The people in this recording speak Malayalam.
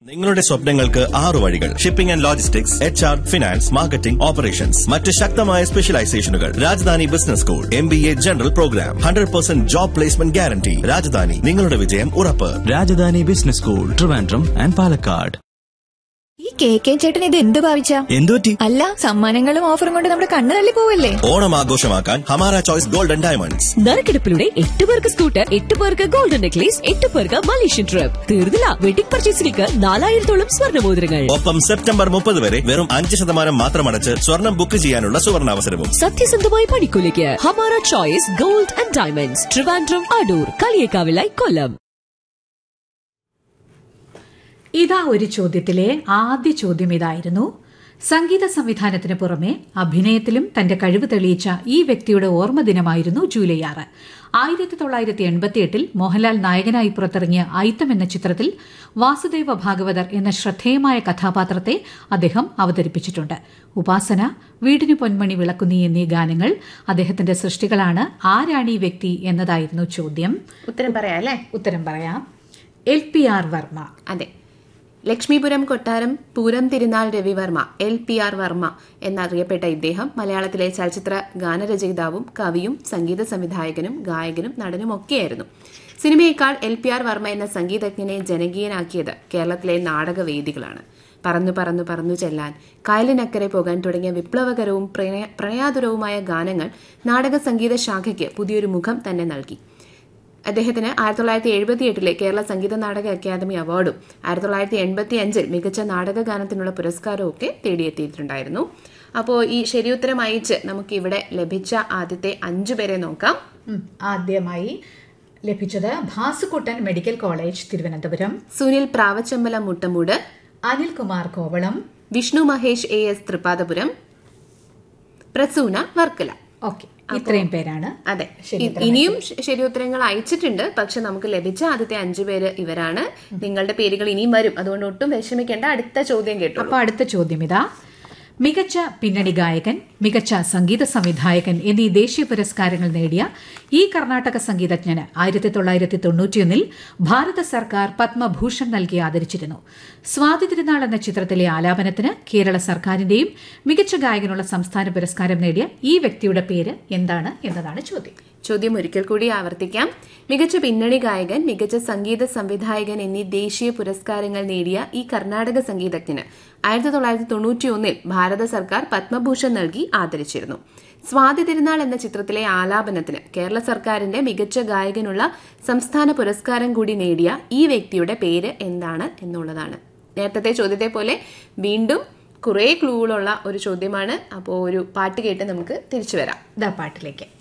നിങ്ങളുടെ സ്വപ്നങ്ങൾക്ക് ആറു വഴികൾ shipping and logistics H R finance marketing operations മറ്റ് ശക്തമായ സ്പെഷ്യലൈസേഷനുകൾ Rajadhani business school M B A general program hundred percent job placement guarantee Rajadhani നിങ്ങളുടെ വിജയം ഉറപ്പ് Rajadhani business school Trivandrum and Palakkad ഈ കെ കെ ചേട്ടൻ ഇത് എന്ത് ഭാവിച്ച എന്തുപറ്റി അല്ല സമ്മാനങ്ങളും ഓഫറും കൊണ്ട് നമ്മുടെ കണ്ണു തള്ളി പോവല്ലേ ഓണം ആഘോഷമാക്കാൻ ഹമാര ചോയ്സ് ഗോൾഡൻ ഡയമണ്ട്സ് നറുക്കെടുപ്പിലൂടെ എട്ട് പേർക്ക് സ്കൂട്ടർ എട്ട് പേർക്ക് ഗോൾഡൻ നെക്ലേസ് എട്ട് പേർക്ക് മലേഷ്യൻ ട്രിപ്പ് തീർന്നില്ല വെഡിംഗ് പർച്ചേസിലേക്ക് നാലായിരത്തോളം സ്വർണ്ണമോതിരങ്ങൾ ഒപ്പം സെപ്റ്റംബർ മുപ്പത് വരെ വെറും അഞ്ച് ശതമാനം മാത്രം അടച്ച് സ്വർണം ബുക്ക് ചെയ്യാനുള്ള സുവർണാവസരവും സത്യസന്ധമായ പണിക്കൂലിക്ക് Hamara choice gold and diamonds Trivandrum Adoor കളിയേക്കാവിലായി കൊല്ലം ഇതാ ഒരു ചോദ്യത്തിലെ ആദ്യ ചോദ്യം ഇതായിരുന്നു സംഗീത സംവിധാനത്തിന് പുറമെ അഭിനയത്തിലും തന്റെ കഴിവ് തെളിയിച്ച ഈ വ്യക്തിയുടെ ഓർമ്മ ദിനമായിരുന്നു ജൂലൈ ആറ് ആയിരത്തി തൊള്ളായിരത്തി എൺപത്തിയെട്ടിൽ മോഹൻലാൽ നായകനായി പുറത്തിറങ്ങിയ ഐത്തം എന്ന ചിത്രത്തിൽ വാസുദേവ ഭാഗവതർ എന്ന ശ്രദ്ധേയമായ കഥാപാത്രത്തെ അദ്ദേഹം അവതരിപ്പിച്ചിട്ടുണ്ട് ഉപാസന വീടിന് പൊന്മണി വിളക്കുന്നി എന്നീ ഗാനങ്ങൾ അദ്ദേഹത്തിന്റെ സൃഷ്ടികളാണ് ആരാണ് ഈ വ്യക്തി എന്നതായിരുന്നു ചോദ്യം ഉത്തരം പറയാം അല്ലേ ഉത്തരം പറയാം എൽ പി ആർ വർമ്മ അതെ ലക്ഷ്മീപുരം കൊട്ടാരം Pooram Thirunal Ravivarma L P R Varma എന്നറിയപ്പെട്ട ഇദ്ദേഹം മലയാളത്തിലെ ചലച്ചിത്ര ഗാനരചയിതാവും കവിയും സംഗീത സംവിധായകനും ഗായകനും നടനും ഒക്കെയായിരുന്നു സിനിമയേക്കാൾ എൽ പി ആർ വർമ്മ എന്ന സംഗീതജ്ഞനെ ജനകീയനാക്കിയത് കേരളത്തിലെ നാടകവേദികളാണ് പറന്നു പറന്നു പറന്നു ചെല്ലാൻ കായലിനക്കരെ പോകാൻ തുടങ്ങിയ വിപ്ലവകരവും പ്രണയ പ്രണയാതുരവുമായ ഗാനങ്ങൾ നാടക സംഗീത ശാഖയ്ക്ക് പുതിയൊരു മുഖം തന്നെ നൽകി അദ്ദേഹത്തിന് ആയിരത്തി തൊള്ളായിരത്തി എഴുപത്തി എട്ടിലെ കേരള സംഗീത നാടക അക്കാദമി അവാർഡും ആയിരത്തി തൊള്ളായിരത്തി എൺപത്തി അഞ്ചിൽ മികച്ച നാടക ഗാനത്തിനുള്ള പുരസ്കാരവും ഒക്കെ തേടിയെത്തിയിട്ടുണ്ടായിരുന്നു അപ്പോൾ ഈ ശരിയുത്തരം അയച്ച് നമുക്ക് ഇവിടെ ലഭിച്ച ആദ്യത്തെ അഞ്ചു പേരെ നോക്കാം ഉം. ആദ്യമായി ലഭിച്ചത് Bhasukuttan medical college Thiruvananthapuram Sunil Pravachambalam Muttamoodu Anilkumar Kovalam Vishnu Mahesh A S Thrippadapuram Prasoona Varkala okay ഇത്രയും പേരാണ് അതെ ശരി, ഇ- ഇനിയും ശ- ശരിയുത്തരങ്ങൾ അയച്ചിട്ടുണ്ട് പക്ഷെ നമുക്ക് ലഭിച്ച ആദ്യത്തെ അഞ്ചു പേര് ഇവരാണ് നിങ്ങളുടെ പേരുകൾ ഇനിയും വരും അതുകൊണ്ട് ഒട്ടും വിഷമിക്കേണ്ട അടുത്ത ചോദ്യം കേട്ടു അപ്പൊ അടുത്ത ചോദ്യം ഇതാ മികച്ച പിന്നണി ഗായകൻ മികച്ച സംഗീത സംവിധായകൻ എന്നീ ദേശീയ പുരസ്കാരങ്ങൾ നേടിയ ഈ കർണാടക സംഗീതജ്ഞന് ആയിരത്തി തൊള്ളായിരത്തി തൊണ്ണൂറ്റിയൊന്നിൽ ഭാരത സർക്കാർ പത്മഭൂഷൺ നൽകി ആദരിച്ചിരുന്നു സ്വാതി തിരുനാൾ എന്ന ചിത്രത്തിലെ ആലാപനത്തിന് കേരള സർക്കാരിന്റെയും മികച്ച ഗായകനുള്ള സംസ്ഥാന പുരസ്കാരം നേടിയ ഈ വ്യക്തിയുടെ പേര് എന്താണ് എന്നതാണ് ചോദ്യം ചോദ്യം ഒരിക്കൽ കൂടി ആവർത്തിക്കാം മികച്ച പിന്നണി ഗായകൻ മികച്ച സംഗീത സംവിധായകൻ എന്നീ ദേശീയ പുരസ്കാരങ്ങൾ നേടിയ ഈ കർണാടക സംഗീതജ്ഞന് ആയിരത്തി തൊള്ളായിരത്തി തൊണ്ണൂറ്റി ഒന്നിൽ ഭാരത സർക്കാർ പത്മഭൂഷൺ നൽകി ആദരിച്ചിരുന്നു സ്വാതി തിരുനാൾ എന്ന ചിത്രത്തിലെ ആലാപനത്തിന് കേരള സർക്കാരിന്റെ മികച്ച ഗായകനുള്ള സംസ്ഥാന പുരസ്കാരം കൂടി നേടിയ ഈ വ്യക്തിയുടെ പേര് എന്താണ് എന്നുള്ളതാണ് നേരത്തെ ചോദ്യത്തെ പോലെ വീണ്ടും കുറേ ക്ലൂകളുള്ള ഒരു ചോദ്യമാണ് അപ്പോൾ ഒരു പാട്ട് കേട്ട് നമുക്ക് തിരിച്ചു വരാം ഇതാ പാട്ടിലേക്ക്